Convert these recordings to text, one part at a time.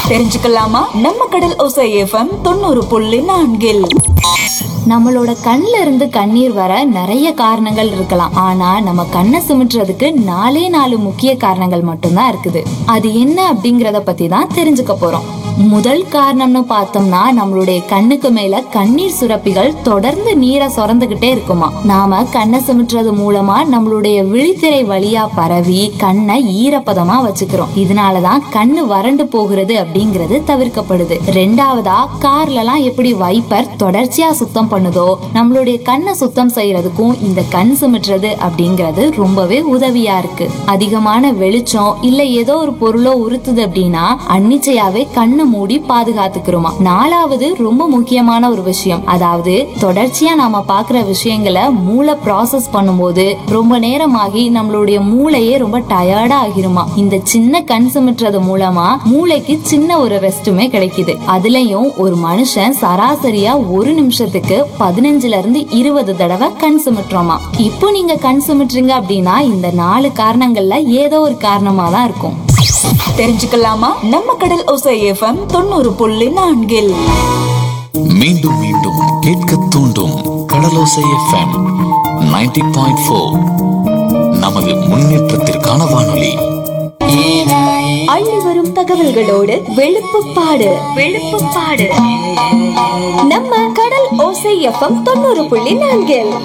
தெரிஞ்சுக்கலாமா நம்ம கடல் ஓசை எஃப்எம் தொண்ணூறு புள்ளி நான்கில் நம்மளோட கண்ல இருந்து கண்ணீர் வர நிறைய காரணங்கள் இருக்கலாம் ஆனா நம்ம கண்ணை சுமிட்டுறதுக்கு நாலே நாலு முக்கிய காரணங்கள் மட்டும்தான் இருக்குது அது என்ன அப்படிங்கறத பத்தி தான் தெரிஞ்சுக்க போறோம் முதல் காரணம்னு பார்த்தோம்னா நம்மளுடைய கண்ணுக்கு மேல கண்ணீர் சுரப்பிகள் தொடர்ந்து நீரை சுரந்துகிட்டே இருக்குமா நாம கண்ணை சுமிட்டுறது மூலமா நம்மளுடைய விழித்திரை வழியா பரவி கண்ணை ஈரப்பதமா வச்சுக்கிறோம் இதனாலதான் கண்ணு வறண்டு போகிறது அப்படிங்கிறது தவிர்க்கப்படுது ரெண்டாவதா கார்ல எல்லாம் எப்படி வைப்பர் தொடர்ச்சியா சுத்தம் பண்ணுதோ நம்மளுடைய கண்ணை சுத்தம் செய்யறதுக்கும் இந்த கண் சுமிட்டுறது அப்படிங்கிறது ரொம்பவே உதவியா இருக்கு அதிகமான வெளிச்சம் இல்ல ஏதோ ஒரு பொருளோ உறுத்துது அப்படின்னா அன்னிச்சையாவே கண்ணை மூடி பாதுகாத்துக்கிறோமா நாலாவது ரொம்ப முக்கியமான ஒரு விஷயம் அதாவது தொடர்ச்சியா நாம பாக்குற விஷயங்களை மூளை ப்ராசஸ் பண்ணும்போது ரொம்ப நேரமாகி நம்மளுடைய மூளையே ரொம்ப டயர்டா ஆகிருமா இந்த சின்ன கண் சுமிட்டுறது மூலமா மூளைக்கு சின்ன ஒரு ரெஸ்ட்டுமே கிடைக்குது அதுலயும் ஒரு மனுஷன் சராசரியா ஒரு நிமிஷத்துக்கு பதினஞ்சுல இருந்து இருபது தடவை கண் சுமிட்டுறோமா இப்போ நீங்க கண் சுமிட்டுறீங்க அப்படின்னா இந்த நாலு காரணங்கள்ல ஏதோ ஒரு காரணமா தான் இருக்கும் தெரிஞ்சுக்கலாமா நம்ம கடல் ஓசை எஃப்எம் தொண்ணூறு புள்ளி நான்கில் மீண்டும் மீண்டும் கேட்க தூண்டும் கடலோசை எஃப்எம் 90.4 பாயிண்ட் ஃபோர் நமது முன்னேற்றத்திற்கான வானொலி அள்ளி வரும் தகவல்களோடு வெளுப்புப்பாடு வெளுப்புப்பாடு நம்ம கடல் ஓசை எஃப்எம் தொண்ணூறு புள்ளி நான்கில்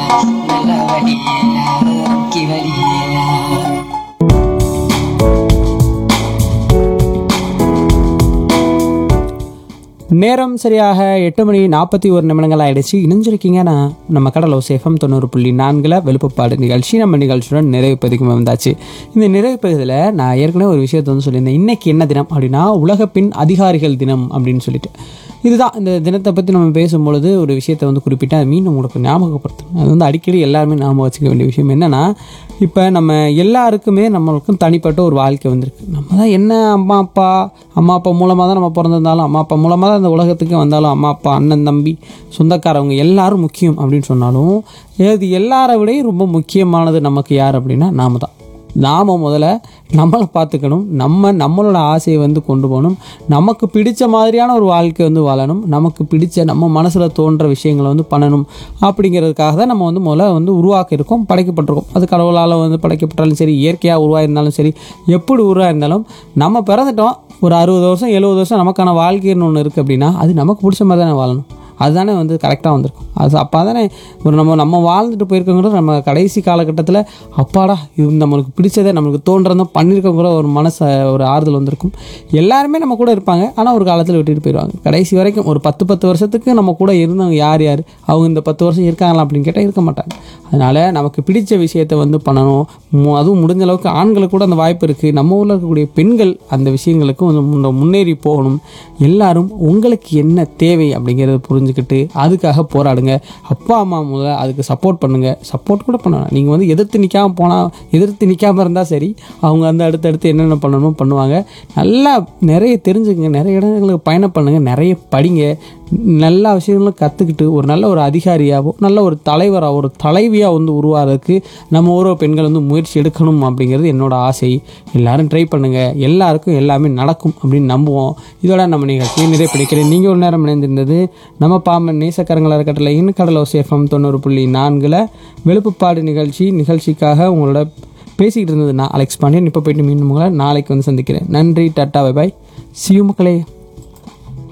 நேரம் சரியாக எட்டு மணி நாற்பத்தி ஒரு நிமிடங்கள் ஆயிடுச்சு இணைஞ்சிருக்கீங்க நான் நம்ம கடலோ சேஃபம் தொண்ணூறு புள்ளி நான்கில் வெளுப்புப்பாடு நிகழ்ச்சி நம்ம நிகழ்ச்சியுடன் நிறைவு பதிக்கும் வந்தாச்சு இந்த நிறைவு பகுதியில் நான் ஏற்கனவே ஒரு விஷயத்தை வந்து சொல்லியிருந்தேன் இன்னைக்கு என்ன தினம் அப்படின்னா உலக பெண் அதிகாரிகள் தினம் அப்படின்னு சொல்லிட்டு இதுதான் இந்த தினத்தை பற்றி நம்ம பேசும்பொழுது ஒரு விஷயத்தை வந்து குறிப்பிட்டு அதை மீண்டும் உங்களுக்கு ஞாபகப்படுத்தணும் அது வந்து அடிக்கடி எல்லாருமே ஞாபகம் வச்சுக்க வேண்டிய விஷயம் என்னென்னா இப்போ நம்ம எல்லாருக்குமே நம்மளுக்கும் தனிப்பட்ட ஒரு வாழ்க்கை வந்திருக்கு நம்ம தான் என்ன அம்மா அப்பா அம்மா அப்பா மூலமாக தான் நம்ம பிறந்திருந்தாலும் அம்மா அப்பா மூலமாக தான் இந்த உலகத்துக்கு வந்தாலும் அம்மா அப்பா அண்ணன் தம்பி சொந்தக்காரவங்க எல்லாரும் முக்கியம் அப்படின்னு சொன்னாலும் இது எல்லாரை விடையும் ரொம்ப முக்கியமானது நமக்கு யார் அப்படின்னா நாம தான் நாம் முதல்ல நம்மளை பார்த்துக்கணும் நம்ம நம்மளோட ஆசையை வந்து கொண்டு போகணும் நமக்கு பிடிச்ச மாதிரியான ஒரு வாழ்க்கை வந்து வாழணும் நமக்கு பிடிச்ச நம்ம மனசில் தோன்ற விஷயங்களை வந்து பண்ணணும் அப்படிங்கிறதுக்காக தான் நம்ம வந்து முதல்ல வந்து உருவாக்கி இருக்கோம் படைக்கப்பட்டிருக்கோம் அது கடவுளால் வந்து படைக்கப்பட்டாலும் சரி இயற்கையாக உருவாயிருந்தாலும் சரி எப்படி உருவாயிருந்தாலும் நம்ம பிறந்துட்டோம் ஒரு அறுபது வருஷம் எழுபது வருஷம் நமக்கான வாழ்க்கைன்னு ஒன்று இருக்குது அப்படின்னா அது நமக்கு பிடிச்ச மாதிரி தானே வாழணும் அதுதானே வந்து கரெக்டாக வந்திருக்கும் அது அப்போ தானே ஒரு நம்ம நம்ம வாழ்ந்துட்டு போயிருக்கோங்கிற நம்ம கடைசி காலகட்டத்தில் அப்பாடா இது நம்மளுக்கு பிடிச்சதே நம்மளுக்கு தோன்றதும் பண்ணியிருக்கோங்கிற ஒரு மனசு ஒரு ஆறுதல் வந்திருக்கும் எல்லாருமே நம்ம கூட இருப்பாங்க ஆனால் ஒரு காலத்தில் விட்டுட்டு போயிடுவாங்க கடைசி வரைக்கும் ஒரு பத்து பத்து வருஷத்துக்கு நம்ம கூட இருந்தவங்க யார் யார் அவங்க இந்த பத்து வருஷம் இருக்காங்களா அப்படின்னு கேட்டால் இருக்க மாட்டாங்க அதனால் நமக்கு பிடிச்ச விஷயத்தை வந்து பண்ணணும் மு- அதுவும் முடிஞ்ச அளவுக்கு ஆண்களுக்கு கூட அந்த வாய்ப்பு இருக்குது நம்ம ஊரில் இருக்கக்கூடிய பெண்கள் அந்த விஷயங்களுக்கு வந்து முன்ன- முன்னேறி போகணும் எல்லாரும் உங்களுக்கு என்ன தேவை அப்படிங்கிறத புரிஞ்சுக்கிட்டு அதுக்காக போராடுங்க அப்பா அம்மா முதல்ல அதுக்கு சப்போர்ட் பண்ணுங்கள் சப்போர்ட் கூட பண்ணலாம் நீங்கள் வந்து எதிர்த்து நிற்காம போனால் எதிர்த்து நிற்காம இருந்தால் சரி அவங்க அந்த அடுத்தடுத்து என்னென்ன பண்ணணுமோ பண்ணுவாங்க நல்லா நிறைய தெரிஞ்சுக்கங்க நிறைய இடங்களுக்கு பயணம் பண்ணுங்கள் நிறைய படிங்க நல்ல விஷயங்களும் கற்றுக்கிட்டு ஒரு நல்ல ஒரு அதிகாரியாகவோ நல்ல ஒரு தலைவராக ஒரு தலைவியாக வந்து உருவாகிறதுக்கு நம்ம ஊரோ பெண்கள் வந்து முயற்சி எடுக்கணும் அப்படிங்கிறது என்னோட ஆசை எல்லாரும் ட்ரை பண்ணுங்கள் எல்லாருக்கும் எல்லாமே நடக்கும் அப்படின்னு நம்புவோம் இதோட நம்ம நிகழ்ச்சியை நிறைய பிடிக்கிறேன் நீங்கள் ஒரு நேரம் இணைந்திருந்தது நம்ம பாம்பன் நேசக்கரங்கள் அறக்கட்டளை இன்னும் கடலோ சேஃபம் தொண்ணூறு புள்ளி நான்கில் வெளுப்புப்பாடு நிகழ்ச்சி நிகழ்ச்சிக்காக உங்களோட பேசிக்கிட்டு இருந்தது நான் அலெக்ஸ் பாண்டியன் இப்போ போயிட்டு மீண்டும் உங்களை நாளைக்கு வந்து சந்திக்கிறேன் நன்றி டாட்டா பை பாய் சியூ மக்களே